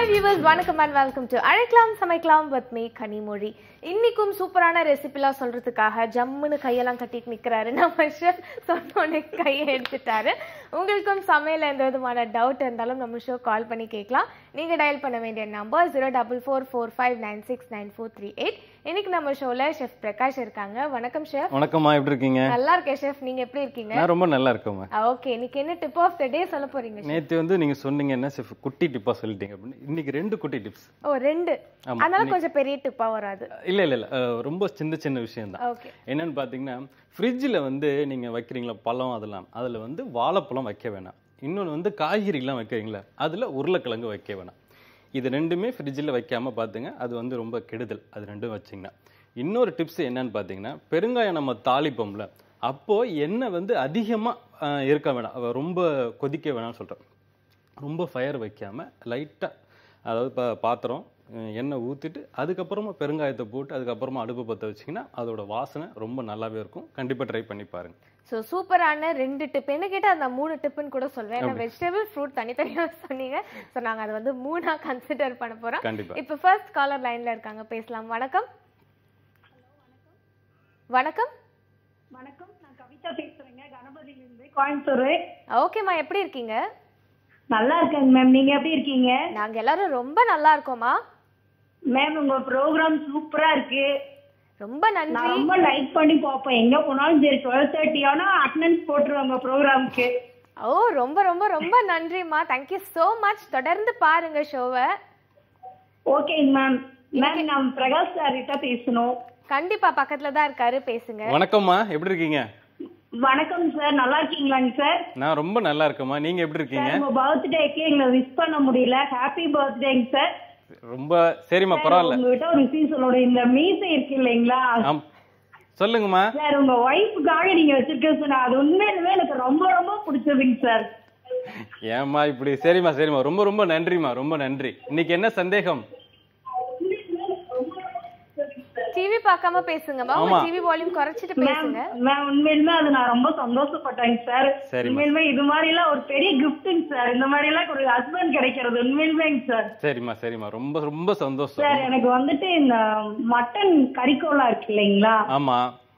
Viewers வணக்கம் and welcome to அழைக்கலாம் சமைக்கலாம் வித் மீ கனிமொழி இன்னைக்கும் சூப்பரான ரெசிபிலாம் சொல்றதுக்காக ஜம்முன்னு கையெல்லாம் கட்டிட்டு நிக்கிறாரு நம்ம ஷெஃப் சொன்னோடனே கையை எடுத்துட்டாரு உங்களுக்கும் சமையல் எந்த விதமான டவுட் இருந்தாலும் நம்ம ஷோ கால் பண்ணி கேட்கலாம் நீங்க டயல் பண்ண வேண்டிய number zero double four four five nine six nine four three eight இன்னைக்கு நம்ம ஷோல ஷெஃப் பிரகாஷ் இருக்காங்க வணக்கம் ஷெஃப் வணக்கம்மா எப்படி இருக்கீங்க நல்லா இருக்கேன் ஷெஃப் நீங்க எப்படி இருக்கீங்க நான் ரொம்ப நல்லா இருக்கேம்மா ஓகே இன்னைக்கு என்ன டிப் ஆஃப் த டே சொல்ல போறீங்க chef? நேத்து வந்து நீங்க சொன்னீங்க என்ன செஃப் குட்டி டிப்பா சொல்லிட்டீங்க அப்படின்னு இன்னைக்கு ரெண்டு குட்டி டிப்ஸ் ஓ ரெண்டு ஆமா, அதனால கொஞ்சம் பெரிய டிப்பா வராது இல்ல இல்ல இல்ல அஹ், ரொம்ப சின்ன சின்ன விஷயம் தான் ஓகே என்னன்னு பாத்தீங்கன்னா ஃப்ரிட்ஜில் வந்து நீங்க வைக்கிறீங்களா பழம் அதெல்லாம் அதுல வந்து வாழைப்பழம் வைக்க வேணாம் இன்னொன்று வந்து காய்கறிலாம் வைக்கிறீங்களா அதுல உருளைக்கிழங்கு வைக்க வேணாம் இது ரெண்டுமே ஃப்ரிட்ஜில் வைக்காம பார்த்துங்க அது வந்து ரொம்ப கெடுதல் அது ரெண்டும் வச்சிங்கன்னா இன்னொரு டிப்ஸ் என்னன்னு பார்த்தீங்கன்னா பெருங்காயம் நம்ம தாளிப்போம்ல அப்போ எண்ணெய் வந்து அதிகமாக இருக்க வேணாம் அவ ரொம்ப கொதிக்க வேணாம்னு சொல்கிறேன் ரொம்ப ஃபயர் வைக்காம லைட்டாக அதாவது இப்போ பாத்திரம் அஹ், எண்ணெய் ஊற்றிட்டு அதுக்கப்புறமா பெருங்காயத்தை போட்டு அதுக்கப்புறமா அடுப்பு பற்ற வச்சிங்கன்னா அதோட வாசனை ரொம்ப நல்லாவே இருக்கும் கண்டிப்பாக ட்ரை பண்ணி பாருங்க ஸோ சூப்பரான ரெண்டு டிப் என்ன கேட்டால் அந்த மூணு டிப்புன்னு கூட சொல்வேன் ஏன்னா வெஜிடபிள் ஃப்ரூட் தனித்தனியாக சொன்னீங்க ஸோ நாங்கள் அதை வந்து மூணா கன்சிடர் பண்ண போகிறோம் கண்டிப்பாக இப்போ ஃபர்ஸ்ட் காலர் லைனில் இருக்காங்க பேசலாம் வணக்கம் வணக்கம் வணக்கம் நான் கவிதா பேசுறேங்க கணபதியிலிருந்து கோயம்புத்தூர் ஓகேம்மா எப்படி இருக்கீங்க நல்லா இருக்கேங்க மேம் நீங்க எப்படி இருக்கீங்க நாங்கள் எல்லாரும் ரொம்ப நல்லா இருக்கோம்மா மேம் உங்க ப்ரோக்ராம் சூப்பரா இருக்கு ரொம்ப நன்றி நான் ரொம்ப லைக் பண்ணி பார்ப்பேன் எங்க போனாலும் சரி டுவெல் தேர்ட்டி ஆனா அட்டண்டன்ஸ் போட்டுருவேன் உங்க ப்ரோக்ராம்க்கு ஓ ரொம்ப ரொம்ப ரொம்ப நன்றிம்மா தேங்க்யூ ஸோ மச் தொடர்ந்து பாருங்க ஷோவை ஓகேங்க மேம் மேம் நான் பிரகாஷ் சார் கிட்ட பேசணும் கண்டிப்பா பக்கத்துல தான் இருக்காரு பேசுங்க வணக்கம்மா எப்படி இருக்கீங்க வணக்கம் சார் நல்லா இருக்கீங்களாங்க சார் நான் ரொம்ப நல்லா இருக்கேம்மா நீங்கள் எப்படி இருக்கீங்க சார் உங்க பர்த்டேக்கு எங்களை விஷ் பண்ண முடியல ஹாப்பி பர்த்டேங்க சார் ரொம்ப சரிம்மா பரவாயில்ல உங்ககிட்ட ஒரு விஷயம் சொல்லணும் இந்த மீசை இருக்கு இல்லைங்களா ஆம் சொல்லுங்கம்மா சார் உங்க ஒய்ஃபுக்காக நீங்க வச்சிருக்க சார் அது உண்மையிலுமே எனக்கு ரொம்ப ரொம்ப பிடிச்சதுங்க சார் ஏம்மா இப்படி சரிம்மா சரிம்மா ரொம்ப ரொம்ப நன்றிம்மா ரொம்ப நன்றி இன்னைக்கு என்ன சந்தேகம் டிவி பார்க்காம பேசுங்கம்மா உங்க ஆமா. டிவி வால்யூம் குறைச்சிட்டு பேசுங்க மேம் உண்மையிலுமே அது நான் ரொம்ப சந்தோஷப்பட்டேங்க சார் சரிம்மா. உண்மையிலுமே இது மாதிரி எல்லாம் ஒரு பெரிய கிஃப்ட்டுங்க சார் இந்த மாதிரி எல்லாம் ஒரு ஹஸ்பண்ட் கிடைக்கிறது உண்மையிலுமேங்க சார் சரிம்மா சரிம்மா ரொம்ப ரொம்ப சந்தோஷம் சார் எனக்கு வந்துட்டு இந்த மட்டன் கறிக்கோலா இருக்கு இல்லைங்களா ஆமா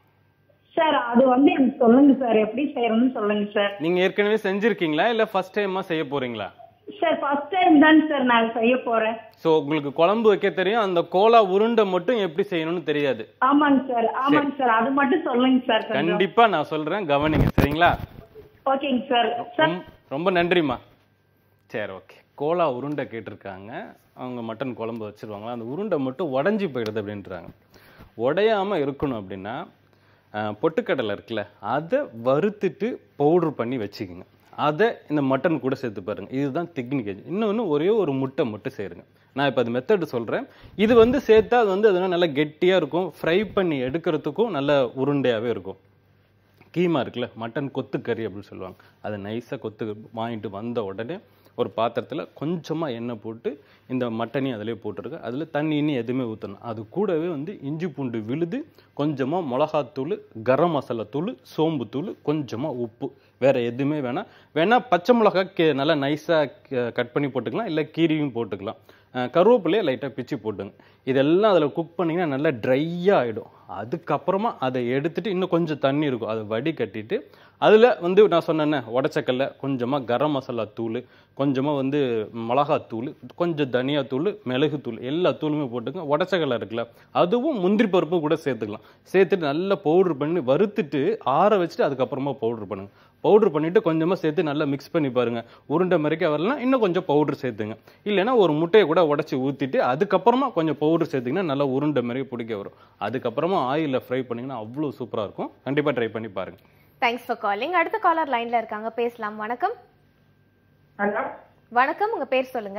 சார் அது வந்து எனக்கு சொல்லுங்க சார் எப்படி செய்யறதுன்னு சொல்லுங்க சார் நீங்க ஏற்கனவே செஞ்சிருக்கீங்களா இல்ல ஃபர்ஸ்ட் டைமா செய்ய போறீங்களா சார் ஃபர்ஸ்ட் டைம் தான் சார் நான் செய்ய போறேன் சோ உங்களுக்கு குழம்பு வைக்க தெரியும் அந்த கோலா உருண்டை மட்டும் எப்படி செய்யணும்னு தெரியாது ஆமாங்க சார் ஆமாங்க சார் அது மட்டும் சொல்லுங்க சார் கொஞ்சம் கண்டிப்பா நான் சொல்றேன் கவனிங்க சரிங்களா ஓகேங்க சார் சார் ரொம்ப- ரொம்ப நன்றிம்மா சரி ஓகே கோலா உருண்டை கேட்டிருக்காங்க அவங்க மட்டன் குழம்பு வச்சிருவாங்களா அந்த உருண்டை மட்டும் உடஞ்சி போயிடுது அப்படின்றாங்க உடையாம இருக்கணும் அப்படின்னா அஹ், பொட்டுக்கடலை இருக்குல்ல அதை வறுத்துட்டு பவுடர் பண்ணி வச்சுக்கோங்க அதை இந்த மட்டன் கூட சேர்த்து பாருங்க இதுதான் டெக்னிக் இன்னொன்று ஒரே ஒரு முட்டை மட்டும் சேருங்க நான் இப்போ அது மெத்தட் சொல்கிறேன் இது வந்து சேர்த்தா அது வந்து அதெல்லாம் நல்லா கெட்டியாக இருக்கும் ஃப்ரை பண்ணி எடுக்கிறதுக்கும் நல்ல உருண்டையாகவே இருக்கும் கீமா இருக்குல்ல மட்டன் கொத்துக்கறி அப்படின்னு சொல்லுவாங்க அதை நைஸாக கொத்து வாங்கிட்டு வந்த உடனே ஒரு பாத்திரத்தில் கொஞ்சமாக எண்ணெய் போட்டு இந்த மட்டனையும் அதிலே போட்டுருங்க அதில் தண்ணி இன்னும் எதுவுமே ஊற்றணும் அது கூடவே வந்து இஞ்சி பூண்டு விழுது கொஞ்சமாக மிளகாத்தூள் கரம் மசாலா தூள் சோம்பு தூள் கொஞ்சமாக உப்பு வேற எதுவுமே வேணாம் வேணா பச்சை மிளகா கே நல்லா நைஸாக கட் பண்ணி போட்டுக்கலாம் இல்லை கீரியும் போட்டுக்கலாம் அஹ் கருவேப்பிலையை லைட்டாக பிச்சு போட்டுங்க இதெல்லாம் அதில் குக் பண்ணிங்கன்னா நல்லா ட்ரையாக ஆகிடும் அதுக்கப்புறமா அதை எடுத்துட்டு இன்னும் கொஞ்சம் தண்ணி இருக்கும் அதை வடி கட்டிட்டு அதில் வந்து நான் சொன்னேன்னே உடச்சக்கல்ல கொஞ்சமாக கரம் மசாலா தூள் கொஞ்சமாக வந்து மிளகாத்தூள் கொஞ்சம் தனியாத்தூள் மிளகுத்தூள் எல்லா தூளுமே போட்டுங்க உடச்சக்கல்ல இருக்குல்ல அதுவும் முந்திரி பருப்பும் கூட சேர்த்துக்கலாம் சேர்த்துட்டு நல்லா பவுடர் பண்ணி வறுத்துட்டு ஆற வச்சுட்டு அதுக்கப்புறமா பவுடர் பண்ணுங்க பவுடர் பண்ணிட்டு கொஞ்சமாக சேர்த்து நல்லா மிக்ஸ் பண்ணி பாருங்க உருண்டை மறைக்க வரலாம் இன்னும் கொஞ்சம் பவுடர் சேர்த்துங்க இல்லைன்னா ஒரு முட்டையை கூட உடச்சி ஊற்றிட்டு அதுக்கப்புறமா கொஞ்சம் பவுடர் சேர்த்திங்கன்னா நல்லா உருண்டை மாதிரி பிடிக்க வரும் அதுக்கப்புறமா ஆயிலில் ஃப்ரை பண்ணிங்கன்னா அவ்வளோ சூப்பராக இருக்கும் கண்டிப்பாக ட்ரை பண்ணி பாருங்க தேங்க்ஸ் ஃபார் காலிங் அடுத்த காலர் லைன்ல இருக்காங்க பேசலாம் வணக்கம் ஹலோ வணக்கம் உங்க பேர் சொல்லுங்க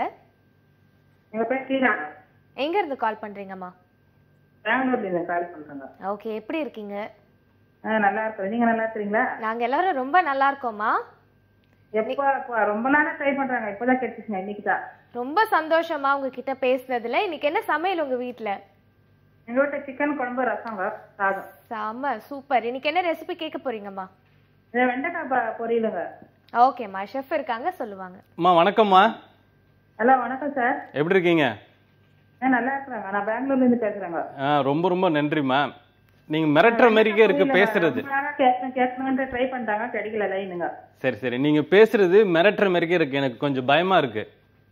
எங்க பேர் ஸ்ரீரா எங்க இருந்து கால் பண்றீங்கம்மா பெங்களூர்ல இருந்து கால் பண்றேங்க ஓகே எப்படி இருக்கீங்க ஆ நல்லா இருக்கிறேன் நீங்க நல்லா இருக்கிறீங்களா நாங்க எல்லாரும் ரொம்ப நல்லா இருக்கோம்மா எப்போ இப்போ ரொம்ப நாளா ட்ரை பண்றாங்க இப்போதான் கிடைச்சிச்சுங்க இன்னைக்கு தான் ரொம்ப சந்தோஷமா உங்ககிட்ட பேசுனதுல இன்னைக்கு என்ன சமையல் உங்க வீட்ல எங்க வீட்டுல சிக்கன் குழம்பு ரசங்க சாதம் செம்ம சூப்பர் இன்னைக்கு என்ன ரெசிபி கேட்க போறீங்கம்மா இது வெண்டைக்காய் பொ- பொரியலுங்க ஓகேம்மா ஷெஃப் இருக்காங்க சொல்லுவாங்க அம்மா வணக்கம்மா ஹலோ வணக்கம் சார் எப்படி இருக்கீங்க ஆ நல்லா இருக்கிறாங்க நான் பெங்களூர்ல இருந்து பேசுறேங்க ஆ, ரொம்ப ரொம்ப நன்றிம்மா நீங்க மிரட்டுற மாதிரிக்கே இருக்கு பேசுறது ரொம்ப நாளா கேட்கணும் கேட்கணும்னு ட்ரை பண்ணிட்டாங்க கிடைக்கல லைனுங்க சரி சரி நீங்க பேசுறது மிரட்டுற மாதிரிக்கே இருக்கு எனக்கு கொஞ்சம் பயமா இருக்கு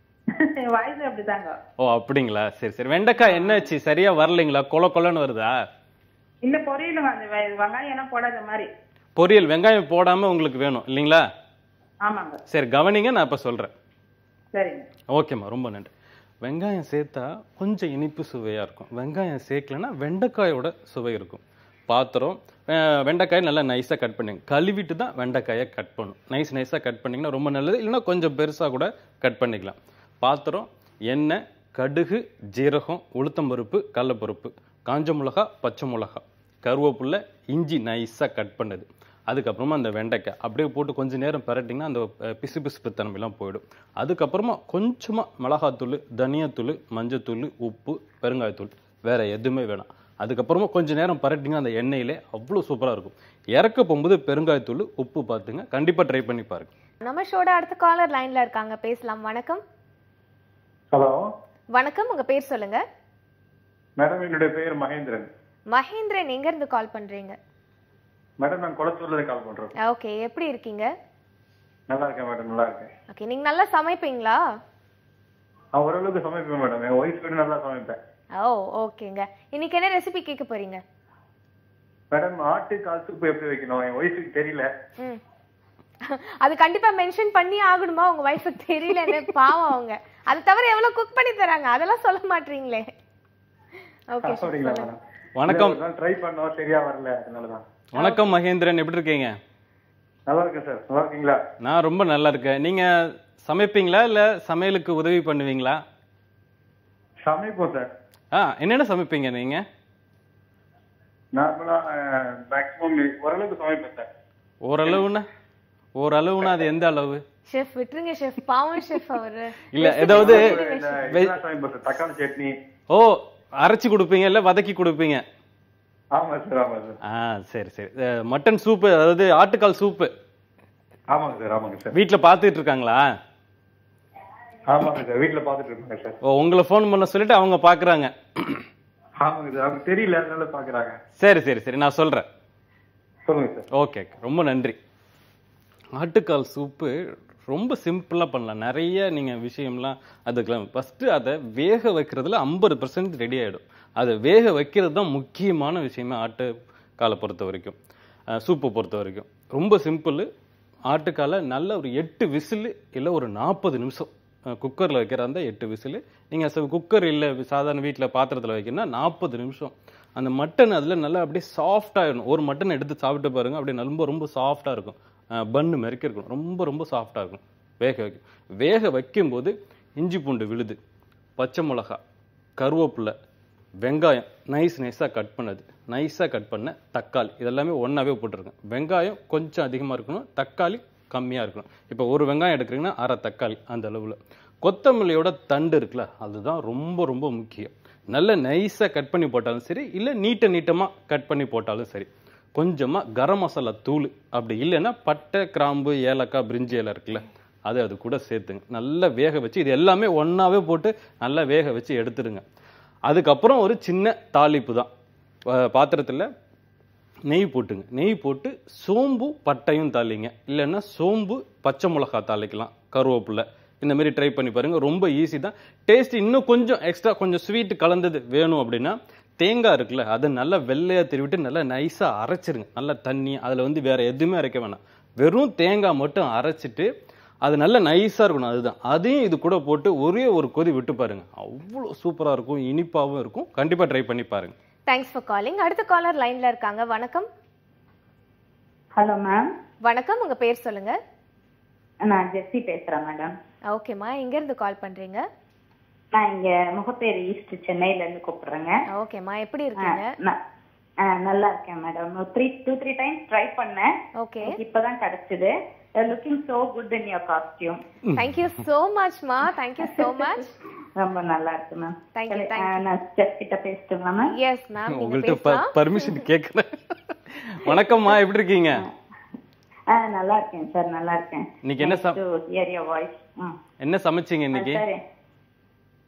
வாய்ஸ் அப்படிதாங்க ஓ அப்படிங்களா சரி சரி வெண்டைக்காய் என்னாச்சு சரியா வரலைங்களா கொல கொலன்னு வருதா இல்ல பொரியலுங்க அந்த வெ- வெங்காயம் எல்லாம் போடாத மாதிரி பொரியல் வெங்காயம் போடாம உங்களுக்கு வேணும் இல்லைங்களா ஆமாங்க சரி கவனிங்க நான் இப்ப சொல்றேன் சரிங்க ஓகேம்மா ரொம்ப நன்றி வெங்காயம் சேர்த்தா கொஞ்சம் இனிப்பு சுவையாக இருக்கும் வெங்காயம் சேர்க்கலன்னா வெண்டைக்காயோட சுவை இருக்கும் பாத்திரம் அஹ், வெண்டைக்காயை நல்லா நைஸாக கட் பண்ணுங்க கழுவிட்டு தான் வெண்டைக்காயை கட் பண்ணணும் நைஸ் நைஸாக கட் பண்ணிங்கன்னா ரொம்ப நல்லது இல்லைன்னா கொஞ்சம் பெருசாக கூட கட் பண்ணிக்கலாம் பாத்திரம் எண்ணெய் கடுகு ஜீரகம் உளுத்தம்பருப்பு கடலப்பருப்பு காஞ்ச மிளகா பச்சை மிளகா கருவேப்பிலை இஞ்சி நைஸாக கட் பண்ணது அதுக்கப்புறமா அந்த வெண்டைக்காய் அப்படியே போட்டு கொஞ்ச நேரம் பரட்டிங்கன்னா அந்த அஹ், பிசு பிசுப்பு தன்மையெல்லாம் போயிடும் அதுக்கப்புறமா கொஞ்சமாக மிளகாத்தூள் தனியாத்தூள் மஞ்சத்தூள் உப்பு பெருங்காயத்தூள் வேற எதுவுமே வேணாம் அதுக்கப்புறமா கொஞ்ச நேரம் பரட்டிங்கன்னா அந்த எண்ணெயிலே அவ்வளோ சூப்பராக இருக்கும் இறக்க போகும்போது பெருங்காயத்தூள் உப்பு பார்த்துங்க கண்டிப்பாக ட்ரை பண்ணி பாருங்க நம்ம ஷோட அடுத்த காலர் லைன்ல இருக்காங்க பேசலாம் வணக்கம் ஹலோ வணக்கம் உங்க பேர் சொல்லுங்க மேடம் என்னுடைய பெயர் மகேந்திரன் மகேந்திரன் எங்க இருந்து கால் பண்றீங்க மேடம் நான் குளத்தூர்ல இருந்து கால் பண்றேன் ஓகே எப்படி இருக்கீங்க நல்லா இருக்கேன் மேடம் நல்லா இருக்கேன் ஓகே நீங்க நல்லா சமைப்பீங்களா நான் ஓரளவுக்கு சமைப்பேன் மேடம் என் ஒய்ஃப் விட நல்லா சமைப்பேன் ஓ ஓகேங்க இன்னைக்கு என்ன ரெசிபி கேட்க போறீங்க மேடம் ஆட்டு கால் சூப்பு எப்படி வைக்கணும் என் ஒய்ஃபுக்கு தெரியல ம் அது கண்டிப்பா மென்ஷன் பண்ணி ஆகணுமா உங்க ஒய்ஃபுக்கு தெரியலன்னு பாவம் அவங்க அது தவிர எவ்வளவு குக் பண்ணி தராங்க அதெல்லாம் சொல்ல மாட்டீங்களே ஓகே அப்படிங்களா மேடம் வணக்கம் ட்ரை பண்ணோம் சரியா வரல அதனாலதான் வணக்கம் மகேந்திரன் எப்படி இருக்கீங்க நல்லா இருக்கேன் சார் நல்லா இருக்கீங்களா நான் ரொம்ப நல்லா இருக்கேன் நீங்க சமைப்பீங்களா இல்லை சமையலுக்கு உதவி பண்ணுவீங்களா சமைப்போம் சார் ஆ என்னென்ன சமைப்பீங்க நீங்க நார்மலா மேக்ஸிமம் ஓரளவுக்கு சமைப்பேன் சார் ஓரளவுன்னா ஓரளவுனா அது எந்த அளவு ஷெஃப் விட்டுருங்க ஷெஃப் பாவம் ஷெஃப் அவரு இல்ல ஏதாவது இந்த இதெல்லாம் சமைப்பேன் சார் தக்காளி சட்னி ஓ அரைச்சு கொடுப்பீங்க இல்ல வதக்கி கொடுப்பீங்க ஆமா சார் ஆமா சார் ஆ சரி சரி அஹ், மட்டன் சூப்பு அதாவது ஆட்டுக்கால் சூப்பு ஆமாங்க சார் ஆமாங்க சார் வீட்ல பார்த்துட்டு இருக்காங்களா ஆமாங்க சார் வீட்டுல பாத்துட்டு இருக்காங்க சார் ஓ உங்களை ஃபோன் பண்ண சொல்லிட்டு அவங்க பாக்குறாங்க ஆமாங்க சார் அவங்க தெரியல அதனால பாக்குறாங்க சரி சரி சரி நான் சொல்றேன் சொல்லுங்க சார் ஓகே ரொம்ப நன்றி ஆட்டுக்கால் சூப்பு ரொம்ப சிம்பிளாக பண்ணலாம் நிறைய நீங்கள் விஷயம்லாம் அதுக்கெல்லாம் ஃபஸ்ட்டு அதை வேக வைக்கிறதுல ஐம்பது பர்சன்ட் ரெடி ஆகிடும் அதை வேக வைக்கிறது தான் முக்கியமான விஷயமே ஆட்டுக்காலை பொறுத்த வரைக்கும் அஹ், சூப்பை பொறுத்த வரைக்கும் ரொம்ப சிம்பிள் ஆட்டுக்காலை நல்ல ஒரு எட்டு விசில் இல்லை ஒரு நாற்பது நிமிஷம் குக்கரில் வைக்கிற அந்த எட்டு விசில் நீங்கள் குக்கர் இல்லை சாதாரண வீட்டில் பாத்திரத்தில் வைக்கணும்னா நாற்பது நிமிஷம் அந்த மட்டன் அதில் நல்லா அப்படியே சாஃப்டாகிடும் ஒரு மட்டன் எடுத்து சாப்பிட்டு பாருங்க அப்படியே ரொம்ப ரொம்ப சாஃப்டாக இருக்கும் பன்னு மெரிக்க இருக்கும் ரொம்ப ரொம்ப சாஃப்டாக இருக்கும் வேக வைக்கும் வேக வைக்கும்போது இஞ்சி பூண்டு விழுது பச்சை மிளகா கருவேப்பிலை வெங்காயம் நைஸ் நைஸாக கட் பண்ணது நைஸாக கட் பண்ண தக்காளி இதெல்லாமே ஒன்றாவே போட்டுருங்க வெங்காயம் கொஞ்சம் அதிகமாக இருக்கணும் தக்காளி கம்மியாக இருக்கணும் இப்போ ஒரு வெங்காயம் எடுக்கிறீங்கன்னா அரை தக்காளி அந்த அளவில் கொத்தமல்லியோட தண்டு இருக்குல்ல அதுதான் ரொம்ப ரொம்ப முக்கியம் நல்ல நைஸாக கட் பண்ணி போட்டாலும் சரி இல்லை நீட்ட நீட்டமாக கட் பண்ணி போட்டாலும் சரி கொஞ்சமாக கரம் மசாலா தூள் அப்படி இல்லைன்னா பட்டை கிராம்பு ஏலக்காய் பிரிஞ்சி இலை இருக்குல்ல அது அது கூட சேர்த்துங்க நல்லா வேக வச்சு இது எல்லாமே ஒன்றாவே போட்டு நல்லா வேக வச்சு எடுத்துடுங்க அதுக்கப்புறம் ஒரு சின்ன தாளிப்பு தான் பாத்திரத்தில் நெய் போட்டுங்க நெய் போட்டு சோம்பு பட்டையும் தாளிங்க இல்லைன்னா சோம்பு பச்சை மிளகா தாளிக்கலாம் கருவேப்பிலை இந்த மாதிரி ட்ரை பண்ணி பாருங்க ரொம்ப ஈஸி தான் டேஸ்ட் இன்னும் கொஞ்சம் எக்ஸ்ட்ரா கொஞ்சம் ஸ்வீட் கலந்தது வேணும் அப்படின்னா தேங்காய் இருக்குல்ல அதை நல்லா வெள்ளையாக திருவிட்டு நல்லா நைஸாக அரைச்சிருங்க நல்லா தண்ணி அதில் வந்து வேற எதுவுமே அரைக்க வேணாம் வெறும் தேங்காய் மட்டும் அரைச்சிட்டு அது நல்ல நைஸாக இருக்கணும் அதுதான் அதையும் இது கூட போட்டு ஒரே ஒரு கொதி விட்டு பாருங்க அவ்வளோ சூப்பராக இருக்கும் இனிப்பாகவும் இருக்கும் கண்டிப்பாக ட்ரை பண்ணி பாருங்க தேங்க்ஸ் ஃபார் காலிங் அடுத்த காலர் லைன்ல இருக்காங்க வணக்கம் ஹலோ மேம் வணக்கம் உங்க பேர் சொல்லுங்க நான் ஜெஸ்ஸி பேசுறேன் மேடம் ஓகேம்மா எங்க இருந்து கால் பண்றீங்க நான் இங்க முகப்பேர் ஈஸ்ட் சென்னையில இருந்து கூப்பிடுறேங்க ஓகேம்மா எப்படி ஆ, இருக்கீங்க ந- ஆ, நல்லா இருக்கேன் madam three two three times try பண்ணேன் ஓகே எனக்கு இப்பதான் கிடைச்சது looking so good in your costume thank you so மச்மா தேங்க்யூ சோ மச் ரொம்ப நல்லா இருக்கு ma'am Thank you, thank you. நான் ஜெஸ் கிட்ட பேசட்டுங்களா மேம் எஸ் மேம் நீங்க உங்கள்கிட்ட பேசலாம் பர்மிஷன் கேட்குறேன் வணக்கம்மா எப்படி இருக்கீங்க ஆ நல்லா இருக்கேன் சார் நல்லா இருக்கேன் இன்னைக்கு என்ன சம்- ஹியர் யோர் வாய்ஸ் ம் என்ன சமைச்சீங்க இன்னைக்கு சரி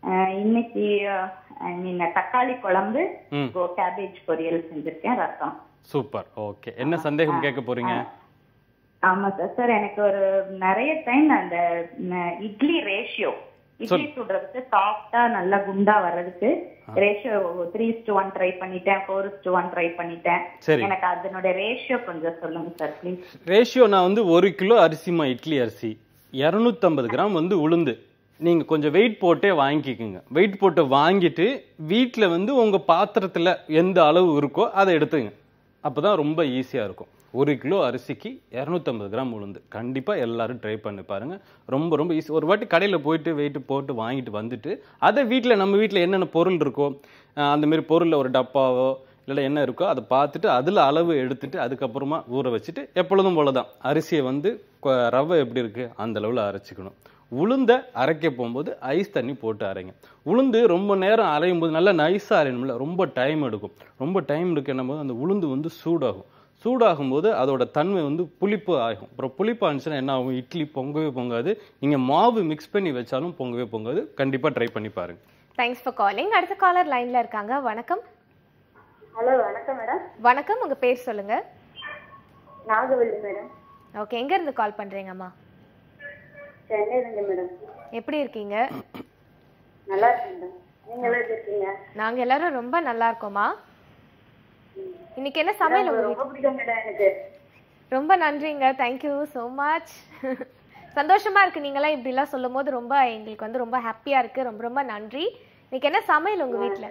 அஹ், இன்னைக்கு ஐ மீன் தக்காளி குழம்பு ம் கேபேஜ் பொரியல் செஞ்சிருக்கேன் ரசம் சூப்பர் ஓகே என்ன சந்தேகம் கேட்க போறீங்க ஆமா சார் சார் எனக்கு ஒரு நிறைய டைம் அந்த ம், இட்லி ரேஷியோ இட்லி சுடுறதுக்கு சாஃப்டா நல்லா குண்டா வர்றதுக்கு ratio three to one try பண்ணிட்டேன் ஃபோர் டு ஒன் ட்ரை பண்ணிட்டேன் சரி எனக்கு அதனுடைய ரேஷியோ கொஞ்சம் சொல்லுங்க சார் ப்ளீஸ் ரேஷியோ நான் வந்து ஒரு கிலோ அரிசிமா இட்லி அரிசி இரநூத்தம்பது கிராம் வந்து உளுந்து நீங்கள் கொஞ்சம் வெயிட் போட்டே வாங்கிக்கோங்க வெயிட் போட்டு வாங்கிட்டு வீட்டில் வந்து உங்கள் பாத்திரத்தில் எந்த அளவு இருக்கோ அதை எடுத்துங்க அப்போ தான் ரொம்ப ஈஸியாக இருக்கும் ஒரு கிலோ அரிசிக்கு இரநூத்தம்பது கிராம் உளுந்து கண்டிப்பாக எல்லாரும் ட்ரை பண்ணி பாருங்கள் ரொம்ப ரொம்ப ஈஸி ஒரு வாட்டி கடையில் போயிட்டு வெயிட் போட்டு வாங்கிட்டு வந்துட்டு அதை வீட்டில் நம்ம வீட்டில் என்னென்ன பொருள் இருக்கோ அஹ் அந்த மாதிரி பொருளில் ஒரு டப்பாவோ இல்லை என்ன இருக்கோ அதை பார்த்துட்டு அதில் அளவு எடுத்துட்டு அதுக்கப்புறமா ஊற வச்சுட்டு எப்பொழுதும் போல தான் அரிசியை வந்து கொ- ரவை எப்படி இருக்குது அந்த அளவில் அரைச்சிக்கணும் உளுந்தை அரைக்க போகும்போது ஐஸ் தண்ணி போட்டு அரைங்க உளுந்து ரொம்ப நேரம் அரையும் போது நல்லா நைஸாக அரையணும்ல ரொம்ப டைம் எடுக்கும் ரொம்ப டைம் எடுக்கணும் போது அந்த உளுந்து வந்து சூடாகும் சூடாகும் போது அதோட தன்மை வந்து புளிப்பு ஆகும் அப்புறம் புளிப்பு ஆனிச்சுன்னா என்ன ஆகும் இட்லி பொங்கவே பொங்காது நீங்கள் மாவு மிக்ஸ் பண்ணி வச்சாலும் பொங்கவே பொங்காது கண்டிப்பாக ட்ரை பண்ணி பாருங்க தேங்க்ஸ் ஃபார் காலிங் அடுத்த காலர் லைன்ல இருக்காங்க வணக்கம் ஹலோ வணக்கம் மேடம் வணக்கம் உங்க பேர் சொல்லுங்க நாகவல்லி மேடம் ஓகே எங்க இருந்து கால் பண்றீங்கம்மா சென்னையிலிருந்து மேடம் எப்படி இருக்கீங்க நல்லா இருக்கேன் மேடம் நீங்க எல்லாம் எப்படி இருக்கீங்க நாங்க எல்லாரும் ரொம்ப நல்லா இருக்கோமா இன்னைக்கு என்ன சமையல் உங்க வீட்ல? ரொம்ப பிடிக்கும் மேடம் எனக்கு ரொம்ப நன்றிங்க தேங்க்யூ ஸோ மச் சந்தோஷமா இருக்கு நீங்களாம் இப்படிலாம் சொல்லும் போது ரொம்ப எங்களுக்கு வந்து ரொம்ப ஹாப்பியா இருக்கு ரொம்ப ரொம்ப நன்றி இன்னைக்கு என்ன சமையல் உங்க வீட்ல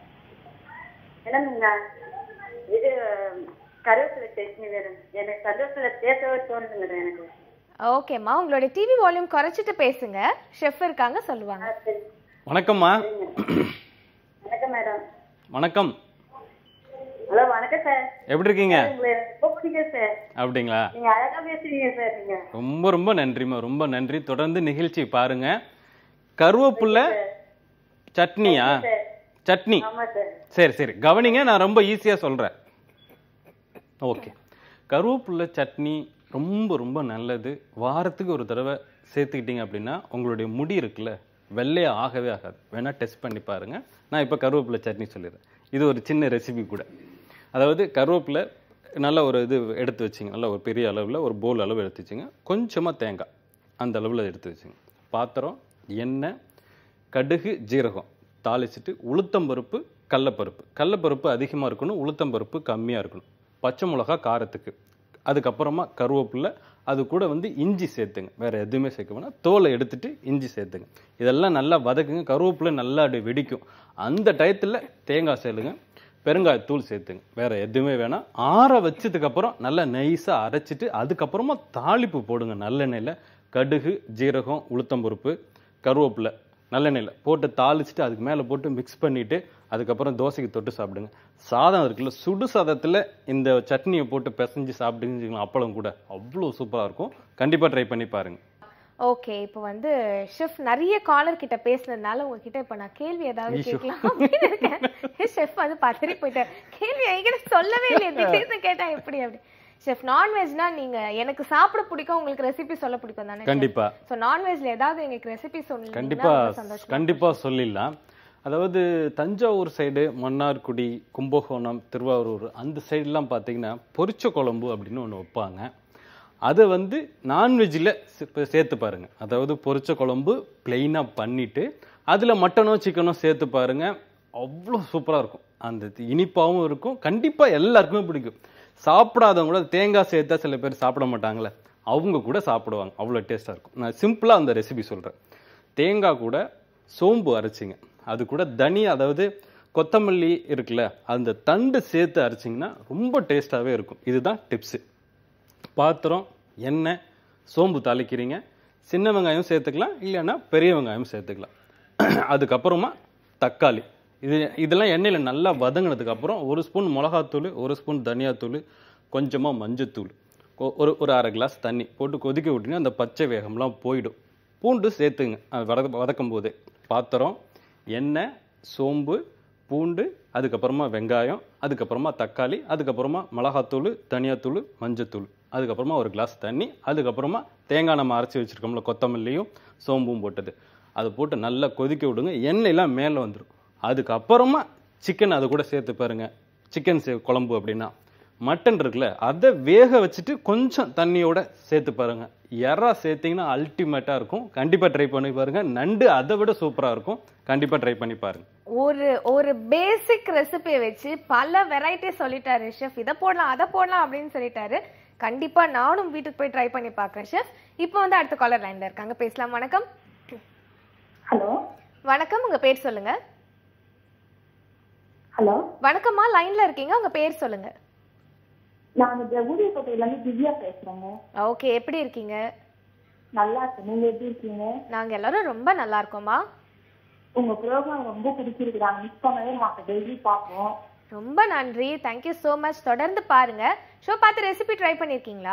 மேடம் நீங்க இது கருவேப்பிலை சட்னி வேணும் எனக்கு கருவேப்பிலை சேர்க்கவே தோணுது மேடம் எனக்கு ஓகேம்மா உங்களுடைய டிவி வால்யூம் குறைச்சிட்டு பேசுங்க ஷெஃப் இருக்காங்க சொல்லுவாங்க ஆ, சரி வணக்கம்மா வணக்கம் மேடம் வணக்கம் ஹலோ வணக்கம் சார் எப்படி இருக்கீங்க உங்களை ரொம்ப பிடிக்கும் சார் அப்படிங்களா நீங்க அழகா பேசுறீங்க சார் நீங்க ரொம்ப ரொம்ப நன்றிம்மா ரொம்ப நன்றி தொடர்ந்து நிகழ்ச்சி பாருங்க கருவேப்புள்ள சட்னியா சட்னி ஆமா சார் சரி சரி கவனிங்க நான் ரொம்ப ஈஸியா சொல்றேன் ஓகே கருவேப்புள்ள சட்னி ரொம்ப ரொம்ப நல்லது வாரத்துக்கு ஒரு தடவை சேர்த்துக்கிட்டீங்க அப்படின்னா உங்களுடைய முடி இருக்குல்ல வெள்ளையா ஆகவே ஆகாது வேணா டெஸ்ட் பண்ணி பாருங்க நான் இப்போ கருவேப்பிலை சட்னி சொல்லிடுறேன் இது ஒரு சின்ன ரெசிபி கூட அதாவது கருவேப்பிலை நல்ல ஒரு இது எடுத்து வச்சுங்க நல்ல ஒரு பெரிய அளவில் ஒரு போல் அளவு எடுத்து வச்சுங்க கொஞ்சமாக தேங்காய் அந்த அளவில் எடுத்து வச்சுங்க பாத்திரம் எண்ணெய் கடுகு ஜீரகம் தாளிச்சிட்டு உளுத்தம்பருப்பு கடலப்பருப்பு கடலப்பருப்பு அதிகமாக இருக்கணும் உளுத்தம்பருப்பு கம்மியாக இருக்கணும் பச்சை மிளகா காரத்துக்கு அதுக்கப்புறமா கருவேப்பிலை அது கூட வந்து இஞ்சி சேர்த்துங்க வேற எதுவுமே சேர்க்க வேணாம் தோலை எடுத்துட்டு இஞ்சி சேர்த்துங்க இதெல்லாம் நல்லா வதக்குங்க கருவேப்பிலை நல்லா அப்படி வெடிக்கும் அந்த டயத்தில் தேங்காய் சேருங்க பெருங்காயத்தூள் சேர்த்துங்க வேற எதுவுமே வேணாம் ஆற வச்சதுக்கு அப்புறம் நல்லா நைஸாக அரைச்சிட்டு அதுக்கப்புறமா தாளிப்பு போடுங்க நல்லெண்ணெயில் கடுகு ஜீரகம் உளுத்தம்பருப்பு கருவேப்பிலை நல்லெண்ணெயில் போட்டு தாளிச்சிட்டு அதுக்கு மேலே போட்டு மிக்ஸ் பண்ணிட்டு அதுக்கப்புறம் தோசைக்கு தொட்டு சாப்பிடுங்க சாதம் இருக்குல்ல சுடு சாதத்தில் இந்த சட்னியை போட்டு பிசைஞ்சு சாப்பிட்டுங்க அப்பளம் கூட அவ்வளோ சூப்பராக இருக்கும் கண்டிப்பாக ட்ரை பண்ணி பாருங்க ஓகே இப்போ வந்து ஷெஃப் நிறைய காலர் கிட்ட பேசுனதுனால உங்ககிட்ட இப்போ நான் கேள்வி ஏதாவது கேட்கலாம் அப்படின்னு இருக்கேன் ஷெஃப் வந்து பதறி போயிட்டார் கேள்வி என்கிட்ட சொல்லவே இல்லையே திடீர்னு கேட்டா எப்படி அப்படி ஷெஃப் நான்வெஜ்னா நீங்க எனக்கு சாப்பிட பிடிக்கும் உங்களுக்கு ரெசிபி சொல்ல பிடிக்கும் தானே கண்டிப்பா ஸோ நான்வெஜ்ல ஏதாவது எங்களுக்கு ரெசிபி கண்டிப்பா சொன்னீங்கன்னா சந்தோஷம் கண்டிப்பா சொல்லிடலாம் அதாவது தஞ்சாவூர் சைடு மன்னார்குடி கும்பகோணம் திருவாரூர் அந்த சைடுலாம் பார்த்தீங்கன்னா பொரிச்ச குழம்பு அப்படின்னு ஒன்று வைப்பாங்க அதை வந்து நான்வெஜ்ஜில் சேர்த்து பாருங்க அதாவது பொரிச்ச குழம்பு பிளெயினாக பண்ணிட்டு அதில் மட்டனோ சிக்கனோ சேர்த்து பாருங்க அவ்வளோ சூப்பராக இருக்கும் அந்த இனிப்பாகவும் இருக்கும் கண்டிப்பாக எல்லாருக்குமே பிடிக்கும் சாப்பிடாதவங்க கூட தேங்காய் சேர்த்தா சில பேர் சாப்பிட மாட்டாங்களே அவங்க கூட சாப்பிடுவாங்க அவ்வளோ டேஸ்ட்டாக இருக்கும் நான் சிம்பிளாக அந்த ரெசிபி சொல்கிறேன் தேங்காய் கூட சோம்பு அரைச்சிங்க அது கூட தனி அதாவது கொத்தமல்லி இருக்குல்ல அந்த தண்டு சேர்த்து அரைச்சிங்கன்னா ரொம்ப டேஸ்ட்டாகவே இருக்கும் இதுதான் டிப்ஸு பாத்திரம் எண்ணெய் சோம்பு தாளிக்கிறீங்க சின்ன வெங்காயம் சேர்த்துக்கலாம் இல்லைன்னா பெரிய வெங்காயம் சேர்த்துக்கலாம் அதுக்கப்புறமா தக்காளி இது இதெல்லாம் எண்ணெயில் நல்லா வதங்கினதுக்கு அப்புறம் ஒரு ஸ்பூன் மிளகாத்தூள் ஒரு ஸ்பூன் தனியாத்தூள் கொஞ்சமாக மஞ்சத்தூள் கொ- ஒரு ஒரு அரை கிளாஸ் தண்ணி போட்டு கொதிக்க விட்டீங்கன்னா அந்த பச்சை வேகம்லாம் போயிடும் பூண்டு சேர்த்துங்க அது வதக்க வதக்கும் போதே பாத்திரம் எண்ணெய் சோம்பு பூண்டு அதுக்கப்புறமா வெங்காயம் அதுக்கப்புறமா தக்காளி அதுக்கப்புறமா மிளகாத்தூள் தனியாத்தூள் மஞ்சத்தூள் அதுக்கப்புறமா ஒரு கிளாஸ் தண்ணி அதுக்கப்புறமா தேங்காய் நம்ம அரைச்சி வச்சிருக்கோம்ல கொத்தமல்லியும் சோம்பும் போட்டது அதை போட்டு நல்லா கொதிக்க விடுங்க எண்ணெயெல்லாம் மேலே வந்துடும் அதுக்கப்புறமா சிக்கன் அது கூட சேர்த்து பாருங்க சிக்கன் சே குழம்பு அப்படின்னா மட்டன் இருக்குல்ல அதை வேக வச்சுட்டு கொஞ்சம் தண்ணியோட சேர்த்து பாருங்க எறா சேர்த்தீங்கன்னா அல்டிமேட்டாக இருக்கும் கண்டிப்பாக ட்ரை பண்ணி பாருங்க நண்டு அதை விட சூப்பராக இருக்கும் கண்டிப்பாக ட்ரை பண்ணி பாருங்க ஒரு ஒரு பேசிக் ரெசிபியை வச்சு பல வெரைட்டி சொல்லிட்டாரு ஷெஃப் இதை போடலாம் அதை போடலாம் அப்படின்னு சொல்லிட்டாரு கண்டிப்பா நானும் வீட்டுக்கு போய் ட்ரை பண்ணி பார்க்கறேன் ஷெஃப் இப்போ வந்து அடுத்த காலர் லைன்ல இருக்காங்க பேசலாம் வணக்கம் ஹலோ வணக்கம் உங்க பேர் சொல்லுங்க ஹலோ வணக்கம்மா லைன்ல இருக்கீங்க உங்க பேர் சொல்லுங்க நான் இந்த ஊதியக்கோட்டையில இருந்து திவ்யா பேசுறேங்க ஓகே எப்படி இருக்கீங்க நல்லா இருக்கு நீங்க எப்படி இருக்கீங்க நாங்க எல்லாரும் ரொம்ப நல்லா இருக்கோம்மா உங்க ப்ரோக்ராம் ரொம்ப பிடிச்சிருக்கு நாங்க மிஸ் பண்ணவே மாட்டோம் டெய்லி பார்ப்போம் ரொம்ப நன்றி தேங்க்யூ ஸோ மச் தொடர்ந்து பாருங்க ஷோ பார்த்து ரெசிபி ட்ரை பண்ணிருக்கீங்களா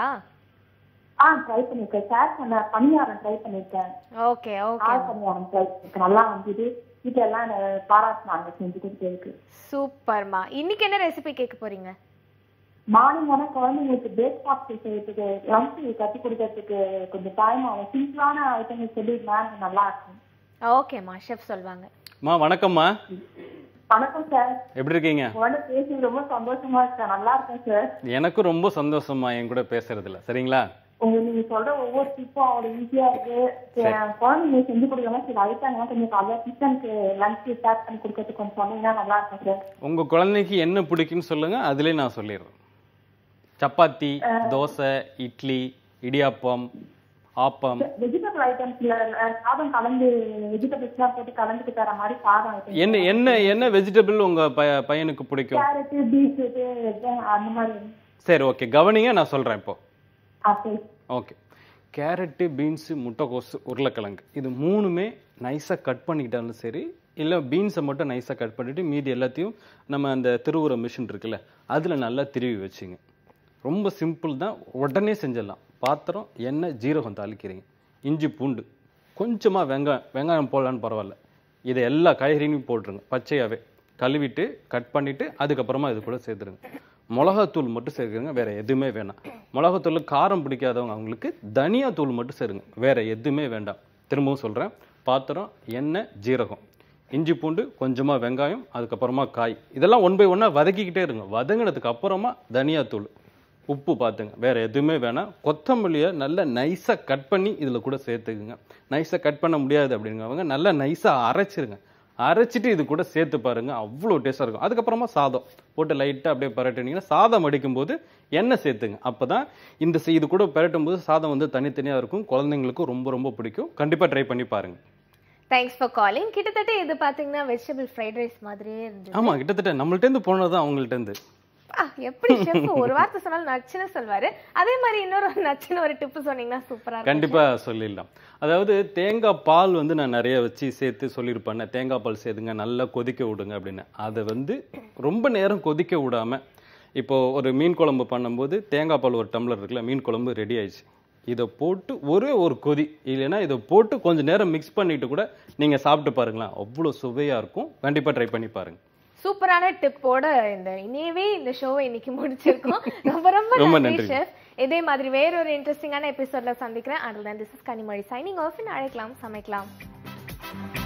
ஆ ட்ரை பண்ணிருக்கேன் ஷேர் பண்ண பணியாரம் ட்ரை பண்ணிருக்கேன் ஓகே ஓகே ஆள் பணியாரம் ட்ரை பண்ணிருக்கேன் நல்லா வந்தது வீட்டுல எல்லாம் என்னை பாராட்டினாங்க செஞ்சு கொடுத்ததுக்கு சூப்பர்மா இன்னைக்கு என்ன ரெசிபி கேட்க போறீங்க மார்னிங் ஆனா குழந்தைங்களுக்கு பிரேக்ஃபாஸ்ட் செய்யறதுக்கு லஞ்ச் கட்டி கொடுக்கறதுக்கு கொஞ்சம் டைம் ஆகும் சிம்பிளான ஐட்டங்கள் சொல்லிருந்தா நல்லா இருக்கும் ஓகேம்மா ஷெஃப் சொல்வாங்க அம்மா வணக்கம்மா வணக்கம் சார் எப்படி இருக்கீங்க உங்களோட பேசி ரொம்ப சந்தோஷமா இருக்கேன் நல்லா இருக்கேன் சார் எனக்கும் ரொம்ப சந்தோஷமா என் கூட பேசுறதுல சரிங்களா உங்க நீங்க சொல்ற ஒவ்வொரு டிப்பும் அவ்வளவு ஈஸியா இருக்கு என் குழந்தைங்க செஞ்சு கொடுக்காம சில ஐட்டங்கள்லாம் கொஞ்சம் காலையில கிச்சனுக்கு லஞ்ச் பேக் பண்ணி கொடுக்கறதுக்கு கொஞ்சம் சொன்னீங்கன்னா நல்லா இருக்கும் சார் உங்க குழந்தைக்கு என்ன பிடிக்கும்னு சொல்லுங்க அதுலயே நான் சொல்லிடுறேன் சப்பாத்தி தோசை இட்லி இடியாப்பம் ஆப்பம் வெஜிடபிள் ஐட்டம்ஸ்ல சாதம் கலந்து வெஜிடபிள்ஸ் எல்லாம் போட்டு கலந்துட்டு தர மாதிரி சாதம் ஐட்டம் என்ன என்ன என்ன வெஜிடபிள் உங்க ப- பையனுக்கு பிடிக்கும் கேரட் பீட்ரூட் அந்த மாதிரி சரி ஓகே கவனிங்க நான் சொல்றேன் இப்போ ஆப்பிள் ஓகே கேரட்டு பீன்ஸு முட்டைக்கோசு உருளைக்கிழங்கு இது மூணுமே நைஸாக கட் பண்ணிக்கிட்டாலும் சரி இல்லை பீன்ஸை மட்டும் நைஸாக கட் பண்ணிவிட்டு மீதி எல்லாத்தையும் நம்ம அந்த திருவுற மிஷின் இருக்குல்ல அதில் நல்லா திருவி வச்சுங்க ரொம்ப சிம்பிள் தான் உடனே செஞ்சிடலாம் பாத்திரம் எண்ணெய் ஜீரகம் தாளிக்கிறீங்க இஞ்சி பூண்டு கொஞ்சமாக வெங்காயம் வெங்காயம் போடலான்னு பரவாயில்ல இதை எல்லா காய்கறியும் போட்டுருங்க பச்சையாகவே கழுவிட்டு கட் பண்ணிவிட்டு அதுக்கப்புறமா இது கூட சேர்த்துருங்க மிளகாத்தூள் மட்டும் சேர்க்குறங்க வேற எதுவுமே வேணாம் மிளகாத்தூள் காரம் பிடிக்காதவங்க அவங்களுக்கு தனியாத்தூள் மட்டும் சேருங்க வேற எதுவுமே வேண்டாம் திரும்பவும் சொல்கிறேன் பாத்திரம் எண்ணெய் ஜீரகம் இஞ்சி பூண்டு கொஞ்சமாக வெங்காயம் அதுக்கப்புறமா காய் இதெல்லாம் ஒன் பை ஒன்னாக வதக்கிக்கிட்டே இருங்க வதங்கினதுக்கு அப்புறமா தனியாத்தூள் உப்பு பார்த்துங்க வேற எதுவுமே வேணாம் கொத்தமல்லியை நல்லா நைஸாக கட் பண்ணி இதில் கூட சேர்த்துக்குங்க நைஸாக கட் பண்ண முடியாது அப்படிங்கிறவங்க நல்லா நைஸாக அரைச்சிருங்க அரைச்சிட்டு இது கூட சேர்த்து பாருங்க அவ்வளோ டேஸ்டாக இருக்கும் அதுக்கப்புறமா சாதம் போட்டு லைட்டாக அப்படியே பரட்டினீங்கன்னா சாதம் அடிக்கும் போது எண்ணெய் சேர்த்துங்க அப்போ தான் இந்த சி- இது கூட பரட்டும் போது சாதம் வந்து தனித்தனியாக இருக்கும் குழந்தைங்களுக்கும் ரொம்ப ரொம்ப பிடிக்கும் கண்டிப்பாக ட்ரை பண்ணி பாருங்க தேங்க்ஸ் ஃபார் காலிங் கிட்டத்தட்ட இது பாத்தீங்கன்னா வெஜிடபிள் ஃப்ரைட் ரைஸ் மாதிரியே இருந்தது ஆமாம் கிட்டத்தட்ட நம்மள்ட்டேருந்து போனது தான் அவங்கள்ட்டேருந்து ஆ, எப்படி ஷெஃப் ஒரு வார்த்தை சொன்னாலும் நச்சுன்னு சொல்வாரு அதே மாதிரி இன்னொரு ஒரு நச்சுன்னு ஒரு டிப் சொன்னீங்கன்னா சூப்பரா இருக்கும் கண்டிப்பா சொல்லிடலாம் அதாவது தேங்காய் பால் வந்து நான் நிறைய வச்சு சேர்த்து சொல்லியிருப்பேன் தேங்காய் பால் சேர்த்துங்க நல்லா கொதிக்க விடுங்க அப்படின்னு அதை வந்து ரொம்ப நேரம் கொதிக்க விடாம இப்போ ஒரு மீன் குழம்பு பண்ணும்போது தேங்காய் பால் ஒரு டம்ளர் இருக்குல்ல மீன் குழம்பு ரெடி ஆயிடுச்சு இதை போட்டு ஒரே ஒரு கொதி இல்லைன்னா இதை போட்டு கொஞ்சம் நேரம் மிக்ஸ் பண்ணிட்டு கூட நீங்க சாப்பிட்டு பாருங்களேன் அவ்வளோ சுவையா இருக்கும் கண்டிப்பா ட்ரை பண்ணி பாருங்க சூப்பரான டிப்போட இந்த இனியவே இந்த ஷோவை இன்னைக்கு முடிச்சிருக்கோம் ரொம்ப ரொம்ப ரொம்ப நன்றி நன்றி. ஷெஃப் இதே மாதிரி வேற ஒரு இன்ட்ரெஸ்டிங்கான எபிசோட்ல சந்திக்கிறேன் அதில் this is Kanimozhi signing off அழைக்கலாம் சமைக்கலாம்